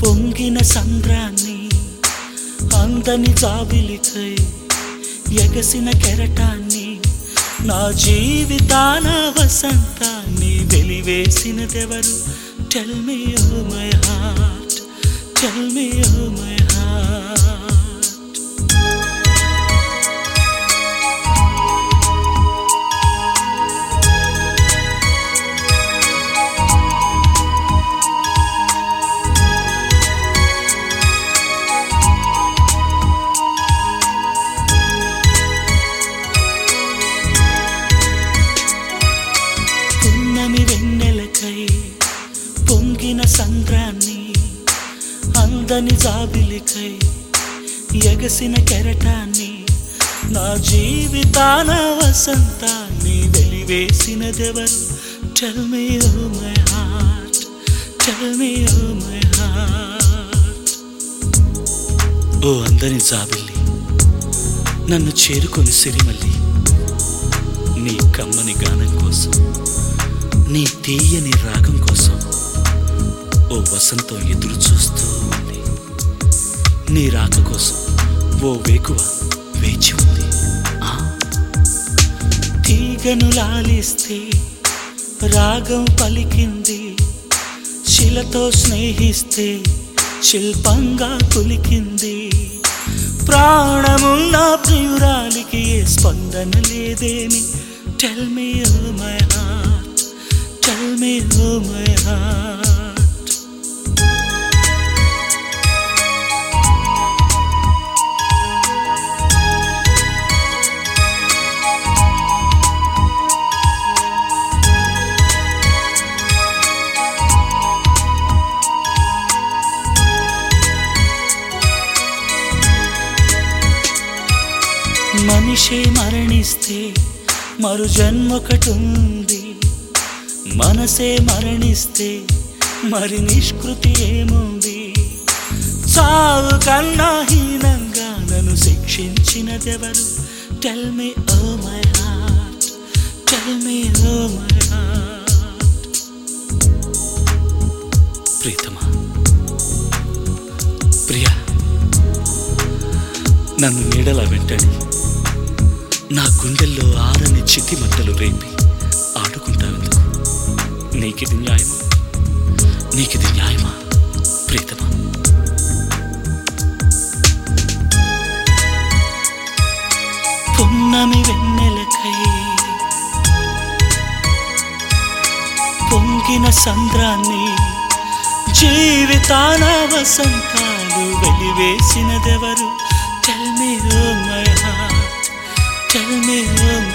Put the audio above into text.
పొంగిన సంద్రాన్ని అందని జాబిలికై ఎగసిన కెరటాన్ని నా జీవితాన వసంతాన్ని వెలివేసినదెవరు tell me oh my heart tell me oh my heart పున్నమి వెన్నెలకై పొంగిన సంద్రాన్ని అందని జాబిలికై ఎగసిన కెరటాన్ని నా జీవితాన వసంతాన్ని వెలివేసినదెవరు tell me oh my heart tell me oh my heart ఓ అందని జాబిల్లి నన్ను చేరుకొని సిరిమల్లి నీ కమ్మని గానం కోసం నీ తీయని రాగం కోసం ఓ వసంతం ఎదురు చూస్తూ ఉంది నీ రాక కోసం ఓ వేకువ వేచి ఉంది ఆ. తీగను లాలిస్తే రాగం పలికింది శిలతో స్నేహిస్తే శిల్పంగా కులికింది ప్రాణమున్న ప్రియురాలికి ఏ స్పందన లేదేమి tell me oh my heart tell me oh my heart మనిషి మరణిస్తే మరు జన్మొకటుంది మనసే మరణిస్తే మరి నిష్కృతి ఏముంది చావు కన్నా హీనంగా నన్ను శిక్షించినదెవరు tell me oh my heart tell me oh my heart ప్రీతమా ప్రియా నన్ను నీడల వెంటని నా గుండెల్లో ఆరని చితి మంటలు రేపి ఆడుకుంటావెందుకు నీకిది న్యాయమా నీకిది న్యాయమా ప్రీతమా పున్నమి వెన్నెలకై పొంగిన సంద్రాన్ని జీవితాన వసంతాలు వెలివేసినదెవరు tell me oh my heart tell me oh